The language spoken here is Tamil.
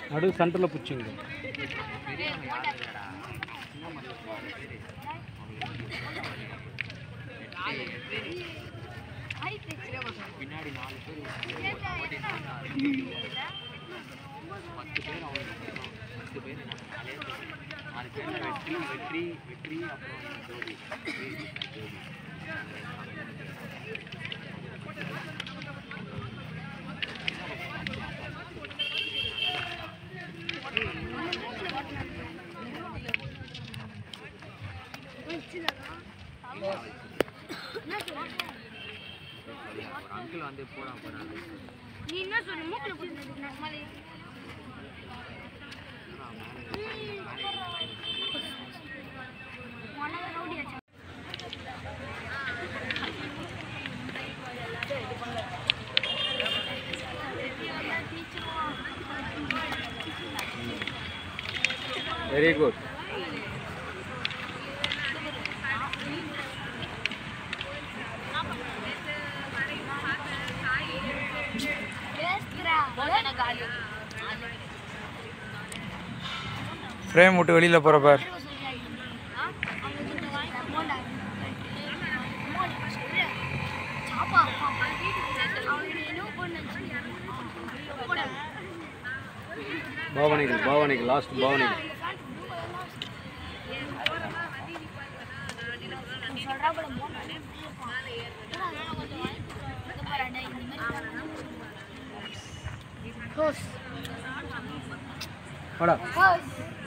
நடு சென்டரில் பிடிச்சிங்க பின்னாடி நாலு பேர் பத்து பேர் அவனுக்கு பத்து பேர் நாலு பேர் நாலு பேர் வெற்றி வெற்றி வெற்றி அப்புறம் ஜோதி ஜோதி ஒரு அங்கிள் வந்து போடா போறாங்க நீ என்ன சொல்ற மூக்கில் போட்டு மாதிரி உனக்கு ரவுடி ஆச்சு வெரி குட் ஃப்ரேம் விட்டு வெளியில் போகிற பார் பாவனைகள் பாவனைகள் லாஸ்ட் பாவனைகள் Close. வாடா Close.